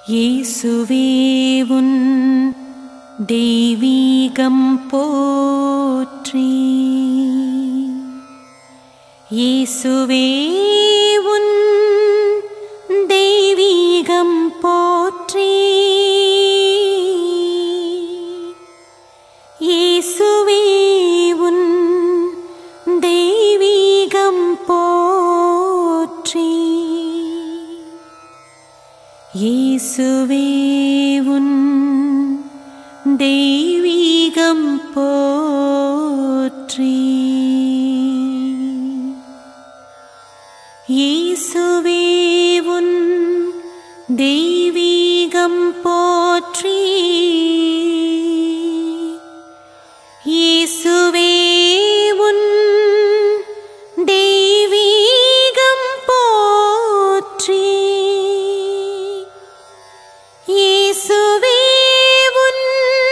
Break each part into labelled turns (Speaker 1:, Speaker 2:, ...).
Speaker 1: இயேசுவே உன் தெய்வீகம் போற்றி இயேசுவே உன் தெய்வீகம் போற்றி இயேசுவே உன் தெய்வீகம் போற்றி இயேசுவே உன் தெய்வீகம் போற்றி இயேசுவே உன் தெய்வீகம் போற்றி இயேசுவே உன் தெய்வீகம் போற்றி இயேசுவே உன்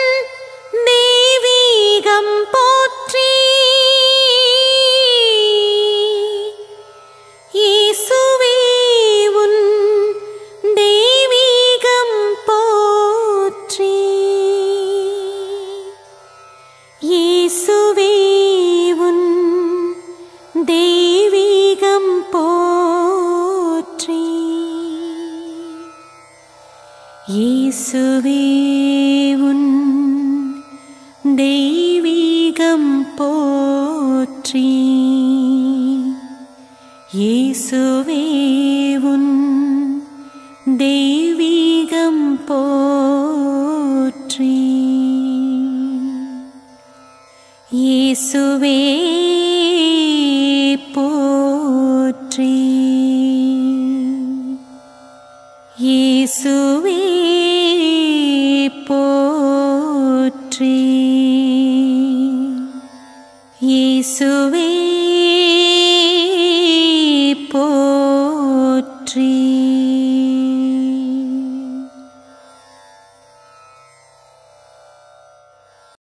Speaker 1: தெய்வீகம் போற்றி இயேசுவே உன் தெய்வீகம் போற்றி இயேசுவே உன் தெய்வீகம் போற்றி இயேசுவே உன் தெய்வீகம் போற்றி இயேசுவே உன் தெய்வீகம் போற்றி இயேசுவே போற்றி இயேசுவே போற்றி இயேசுவே